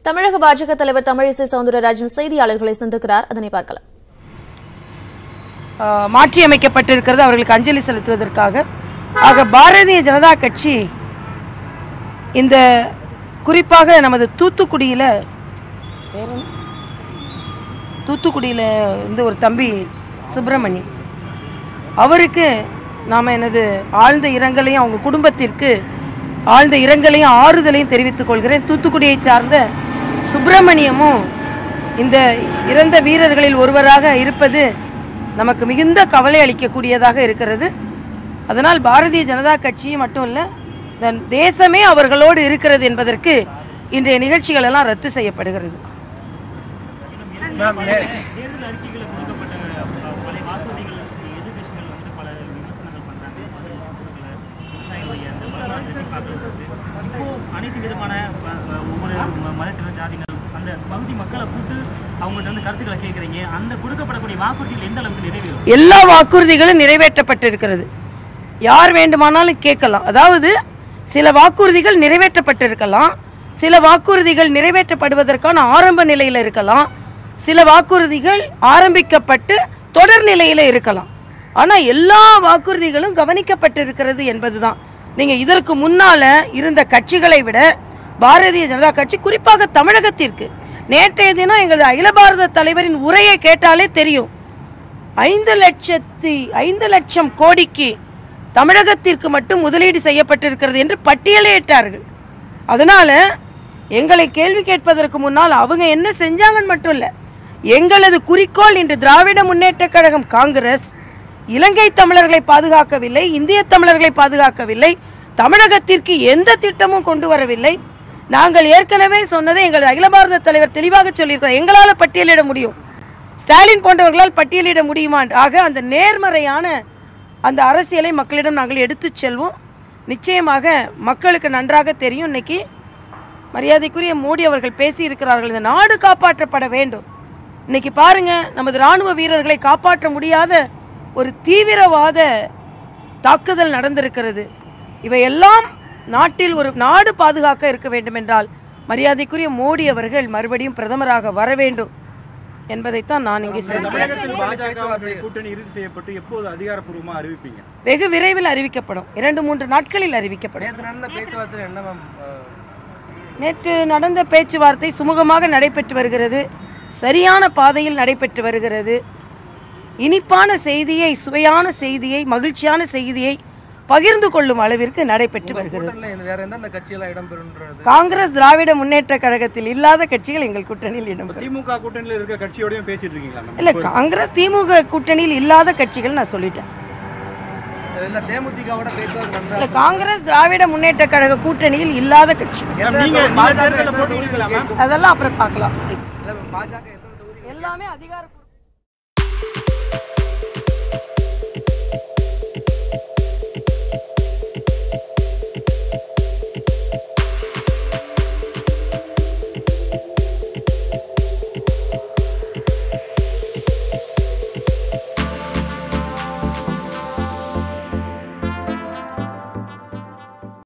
தமிழக பாஜக தலைவர் தமிழிசை சவுந்தரராஜன் செய்தியாளர்களை சந்திக்கிறார் அதனை பார்க்கலாம் ஆஹ், மாற்றியமைக்கப்பட்டிருக்கிறது அவர்களுக்கு அஞ்சலி செலுத்துவதற்காக ஆக பாரதிய ஜனதா கட்சி இந்த குறிப்பாக நமது தூத்துக்குடியில் தூத்துக்குடியில் வந்து ஒரு தம்பி சுப்பிரமணி அவருக்கு நாம் எனது ஆழ்ந்த இரங்கலையும் அவங்க குடும்பத்திற்கு ஆழ்ந்த இரங்கலையும் ஆறுதலையும் தெரிவித்துக் கொள்கிறேன் தூத்துக்குடியை சார்ந்த சுப்பிரமணியமும் இந்த இறந்த வீரர்களில் ஒருவராக இருப்பது நமக்கு மிகுந்த கவலை அளிக்கக்கூடியதாக இருக்கிறது அதனால் பாரதிய ஜனதா கட்சி மட்டும் இல்லை இந்த தேசமே அவர்களோடு இருக்கிறது என்பதற்கு இன்றைய நிகழ்ச்சிகள் எல்லாம் ரத்து செய்யப்படுகிறது தேர்தல் அறிக்கைகளை கொடுக்கப்பட்ட அஹ், பல வாக்குறுதிகள் எதிர்கட்சிகள் வந்து பல விமர்சனங்கள் பண்றாங்க கொடுக்கல, விவசாயிகளுடைய அந்த வருமானத்தை எட்டி பார்க்கறது இப்போ அனைத்து விதமான அஹ், அஹ், ஒவ்வொரு ம- மதத்தினர் ஜாதியினர் அந்த பகுதி மக்களை கூட்டு அவங்கள்ட்ட வந்து கருத்துக்களை கேட்குறீங்க அந்த கொடுக்கப்படக்கூடிய வாக்குறுதிகள் எந்த அளவுக்கு நிறைவேறும் எல்லா வாக்குறுதிகளும் நிறைவேற்றப்பட்டிருக்கிறது யார் வேண்டுமானாலும் கேட்கலாம் அதாவது சில வாக்குறுதிகள் நிறைவேற்றப்பட்டிருக்கலாம் சில வாக்குறுதிகள் நிறைவேற்றப்படுவதற்கான ஆரம்ப நிலையில் இருக்கலாம் சில வாக்குறுதிகள் ஆரம்பிக்கப்பட்டு தொடர் நிலையில் இருக்கலாம் ஆனா எல்லா வாக்குறுதிகளும் கவனிக்கப்பட்டிருக்கிறது என்பதுதான் நீங்க இதற்கு முன்னால இருந்த கட்சிகளை விட பாரதிய ஜனதா கட்சி குறிப்பாக தமிழகத்திற்கு நேற்றைய தினம் எங்களது அகில பாரத தலைவரின் உரையை கேட்டாலே தெரியும் ஐந்து லட்சத்தி ஐந்து லட்சம் கோடிக்கு தமிழகத்திற்கு மட்டும் முதலீடு செய்யப்பட்டிருக்கிறது என்று பட்டியலிட்டார்கள் அதனால எங்களை கேள்வி கேட்பதற்கு முன்னால் அவங்க என்ன செஞ்சாங்கன்னு மட்டும் இல்ல எங்களது குறிக்கோள் இன்று திராவிட முன்னேற்றக் கழகம் காங்கிரஸ் இலங்கை தமிழர்களை பாதுகாக்கவில்லை இந்திய தமிழர்களை பாதுகாக்கவில்லை தமிழகத்திற்கு எந்த திட்டமும் கொண்டு வரவில்லை நாங்கள் ஏற்கனவே சொன்னதை எங்களது அகில பாரத தலைவர் தெளிவாக சொல்லியிருக்கிறார் எங்களால் பட்டியலிட முடியும் ஸ்டாலின் போன்றவர்களால் பட்டியலிட முடியுமா ஆக அந்த நேர்மறையான அந்த அரசியலை மக்களிடம் நாங்கள் எடுத்துச் செல்வோம் நிச்சயமாக மக்களுக்கு நன்றாக தெரியும் இன்னைக்கு மரியாதைக்குரிய மோடி அவர்கள் பேசி இருக்கிறார்கள் இந்த நாடு காப்பாற்றப்பட வேண்டும் இன்னைக்கு பாருங்க நமது ராணுவ வீரர்களை காப்பாற்ற முடியாத ஒரு தீவிரவாத தாக்குதல் நடந்திருக்கிறது இவையெல்லாம் நாட்டில் ஒரு நாடு பாதுகாக்க இருக்க வேண்டும் என்றால் மரியாதைக்குரிய மோடி அவர்கள் மறுபடியும் பிரதமராக வர வேண்டும் என்பதைத்தான் நான் இங்கே சொல்கிறேன் தமிழகத்தில் பாஜக கூட்டணி இறுதி செய்யப்பட்டு எப்போது அதிகாரப்பூர்வமா அறிவிப்பீங்க வெகு விரைவில் அறிவிக்கப்படும் இரண்டு மூன்று நாட்களில் அறிவிக்கப்படும் நேற்று நடந்த பேச்சுவார்த்தையில் என்ன மேம் நேற்று நடந்த பேச்சுவார்த்தை சுமூகமாக நடைபெற்று வருகிறது சரியான பாதையில் நடைபெற்று வருகிறது இனிப்பான செய்தியை சுவையான செய்தியை மகிழ்ச்சியான செய்தியை பகிர்ந்து கொள்ளும் அளவிற்கு நடைபெற்று வருகிறது கூட்டணியில் வேற எந்தெந்த கட்சியெல்லாம் இடம்பெறுன்றது காங்கிரஸ் திராவிட முன்னேற்ற கழகத்தில் இல்லாத கட்சிகள் எங்கள் கூட்டணியில் இடம்பெறும் திமுக கூட்டணியில் இருக்க கட்சியோடயும் பேசிட்டு இருக்கீங்களா மேம்? இல்ல காங்கிரஸ் திமுக கூட்டணியில் இல்லாத கட்சிகள் நான் சொல்லிட்டேன் இல்ல தேமுதிகவோட பேச்சுவார்த்தை இல்ல நடந்தா காங்கிரஸ் திராவிட முன்னேற்ற கழக கூட்டணியில் இல்லாத கட்சிகள் மேம், நீங்க நீங்க தேர்தலில் போட்டியிடுங்களா மேம் அதெல்லாம் அப்புறம் பார்க்கலாம் இல்ல மேம், பாஜக எத்தனை தொகுதி எல்லாமே அதிகார